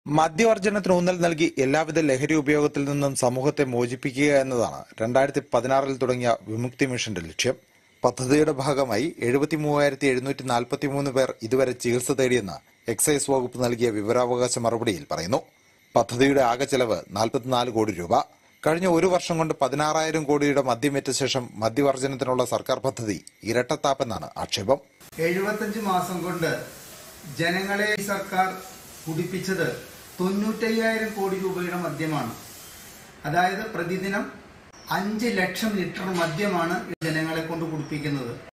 മദ്യവർജനത്തിന് ഊന്നൽ നൽകി എല്ലാവിധ ലഹരി ഉപയോഗത്തിൽ നിന്നും സമൂഹത്തെ മോചിപ്പിക്കുക എന്നതാണ് രണ്ടായിരത്തി പതിനാറിൽ തുടങ്ങിയ വിമുക്തി മിഷന്റെ ലക്ഷ്യം പദ്ധതിയുടെ ഭാഗമായി എഴുപത്തി മൂവായിരത്തി എഴുന്നൂറ്റി നാൽപ്പത്തി മൂന്ന് പേർ ഇതുവരെ ചികിത്സ തേടിയെന്ന് എക്സൈസ് വകുപ്പ് നൽകിയ വിവരാവകാശ മറുപടിയിൽ പറയുന്നു പദ്ധതിയുടെ ആകെ ചെലവ് നാൽപ്പത്തിനാല് കോടി രൂപ കഴിഞ്ഞ ഒരു വർഷം കൊണ്ട് പതിനാറായിരം കോടിയുടെ മദ്യമേറ്റ ശേഷം മദ്യവർജനത്തിനുള്ള സർക്കാർ പദ്ധതി ഇരട്ടത്താപ്പെന്നാണ് ആക്ഷേപം എഴുപത്തഞ്ച് മാസം കൊണ്ട് ജനങ്ങളെ ഈ സർക്കാർ കുടിപ്പിച്ചത് തൊണ്ണൂറ്റയ്യായിരം കോടി രൂപയുടെ മദ്യമാണ് അതായത് പ്രതിദിനം അഞ്ച് ലക്ഷം ലിറ്റർ മദ്യമാണ് ജനങ്ങളെ കൊണ്ട് കുടിപ്പിക്കുന്നത്